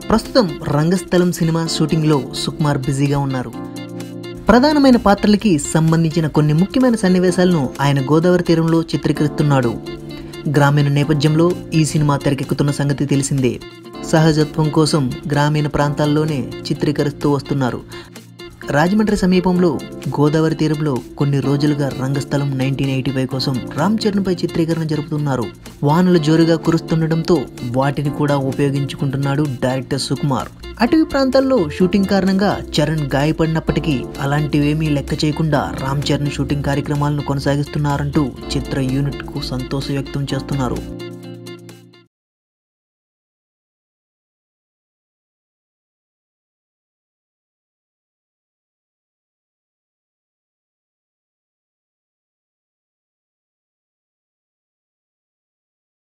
ప్రస్తుతం రంగస్థలం సినిమా షూటింగ్లో సుకుమార్ బిజీగా ఉన్నారు ప్రధానమైన పాత్రలకి సంబంధించిన కొన్ని ముఖ్యమైన సన్నివేశాలను ఆయన గోదావరి తీరంలో చిత్రీకరిస్తున్నాడు గ్రామీణ నేపథ్యంలో ఈ సినిమా తెరకెక్కుతున్న సంగతి తెలిసిందే సహజత్వం కోసం గ్రామీణ ప్రాంతాల్లోనే చిత్రీకరిస్తూ వస్తున్నారు రాజమండ్రి సమీపంలో గోదావరి తీరంలో కొన్ని రోజులుగా రంగస్థలం నైన్టీన్ ఎయిటీ ఫైవ్ కోసం రామ్ చరణ్పై చిత్రీకరణ జరుపుతున్నారు వానలు జోరుగా కురుస్తుండటంతో వాటిని కూడా ఉపయోగించుకుంటున్నాడు డైరెక్టర్ సుకుమార్ అటవీ ప్రాంతాల్లో షూటింగ్ కారణంగా చరణ్ గాయపడినప్పటికీ అలాంటివేమీ లెక్క చేయకుండా రామ్ చరణ్ షూటింగ్ కార్యక్రమాలను కొనసాగిస్తున్నారంటూ చిత్ర యూనిట్కు సంతోషం వ్యక్తం చేస్తున్నారు